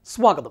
സ്വാഗതം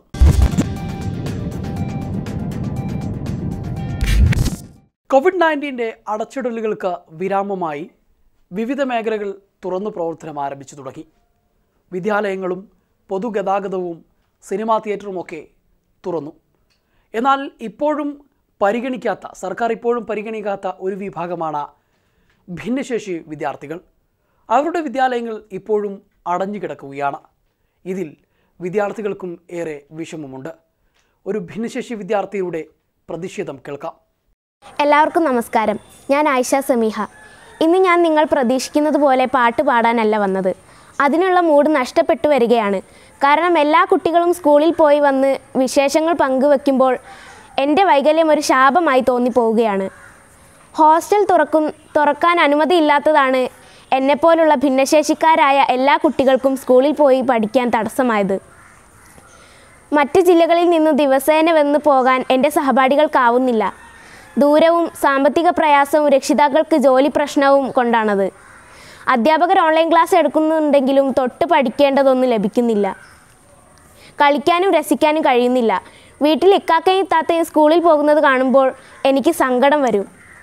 കോവിഡ് നയൻറ്റീൻ്റെ അടച്ചിടലുകൾക്ക് വിരാമമായി വിവിധ മേഖലകൾ തുറന്നു പ്രവർത്തനം ആരംഭിച്ചു തുടങ്ങി വിദ്യാലയങ്ങളും പൊതുഗതാഗതവും സിനിമാ തിയേറ്ററുമൊക്കെ തുറന്നു എന്നാൽ ഇപ്പോഴും പരിഗണിക്കാത്ത സർക്കാർ ഇപ്പോഴും പരിഗണിക്കാത്ത ഒരു വിഭാഗമാണ് ഭിന്നശേഷി വിദ്യാർത്ഥികൾ അവരുടെ വിദ്യാലയങ്ങൾ ഇപ്പോഴും അടഞ്ഞു കിടക്കുകയാണ് ഇതിൽ വിദ്യാർത്ഥികൾക്കും ഏറെ വിഷമമുണ്ട് ഒരു ഭിന്നശേഷി വിദ്യാർത്ഥിയുടെ പ്രതിഷേധം കേൾക്കാം എല്ലാവർക്കും നമസ്കാരം ഞാൻ ആയിഷ സമീഹ ഇന്ന് ഞാൻ നിങ്ങൾ പ്രതീക്ഷിക്കുന്നത് പോലെ പാട്ട് പാടാനല്ല വന്നത് അതിനുള്ള മൂഡ് നഷ്ടപ്പെട്ടു വരികയാണ് കാരണം എല്ലാ കുട്ടികളും സ്കൂളിൽ പോയി വന്ന് വിശേഷങ്ങൾ പങ്കുവെക്കുമ്പോൾ എൻ്റെ വൈകല്യം ഒരു ശാപമായി തോന്നിപ്പോവുകയാണ് ഹോസ്റ്റൽ തുറക്കും തുറക്കാൻ അനുമതിയില്ലാത്തതാണ് എന്നെപ്പോലുള്ള ഭിന്നശേഷിക്കാരായ എല്ലാ കുട്ടികൾക്കും സ്കൂളിൽ പോയി പഠിക്കാൻ തടസ്സമായത് മറ്റ് ജില്ലകളിൽ നിന്ന് ദിവസേന വന്ന് പോകാൻ എൻ്റെ സഹപാഠികൾക്കാവുന്നില്ല ദൂരവും സാമ്പത്തിക പ്രയാസവും രക്ഷിതാക്കൾക്ക് ജോലി പ്രശ്നവും കൊണ്ടാണത് അധ്യാപകർ ഓൺലൈൻ ക്ലാസ് എടുക്കുന്നുണ്ടെങ്കിലും തൊട്ട് പഠിക്കേണ്ടതൊന്നും ലഭിക്കുന്നില്ല കളിക്കാനും രസിക്കാനും കഴിയുന്നില്ല വീട്ടിൽ ഇക്കാക്കയും താത്തയും സ്കൂളിൽ പോകുന്നത് കാണുമ്പോൾ എനിക്ക് സങ്കടം വരും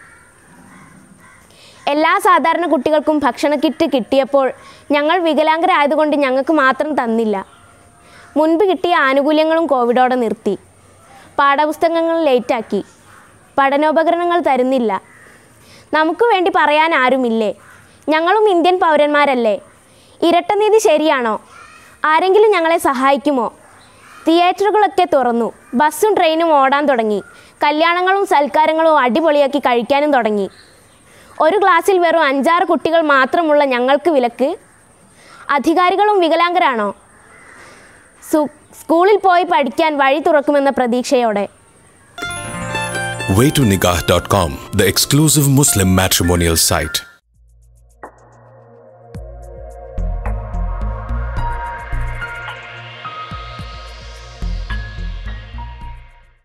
എല്ലാ സാധാരണ കുട്ടികൾക്കും ഭക്ഷണ കിറ്റ് കിട്ടിയപ്പോൾ ഞങ്ങൾ വികലാംഗരായതുകൊണ്ട് ഞങ്ങൾക്ക് മാത്രം തന്നില്ല മുൻപ് കിട്ടിയ ആനുകൂല്യങ്ങളും കോവിഡോടെ നിർത്തി പാഠപുസ്തകങ്ങൾ ലേറ്റാക്കി പഠനോപകരണങ്ങൾ തരുന്നില്ല നമുക്ക് വേണ്ടി പറയാൻ ആരുമില്ലേ ഞങ്ങളും ഇന്ത്യൻ പൗരന്മാരല്ലേ ഇരട്ടനീതി ശരിയാണോ ആരെങ്കിലും ഞങ്ങളെ സഹായിക്കുമോ തിയേറ്ററുകളൊക്കെ തുറന്നു ബസ്സും ട്രെയിനും ഓടാൻ തുടങ്ങി കല്യാണങ്ങളും സൽക്കാരങ്ങളും അടിപൊളിയാക്കി കഴിക്കാനും തുടങ്ങി ഒരു ക്ലാസ്സിൽ വെറും അഞ്ചാറ് കുട്ടികൾ മാത്രമുള്ള ഞങ്ങൾക്ക് വിലക്ക് അധികാരികളും വികലാംഗരാണോ സു- സ്കൂളിൽ പോയി പഠിക്കാൻ വഴി തുറക്കുമെന്ന പ്രതീക്ഷയോടെ waytonikah.com, the exclusive Muslim matrimonial site.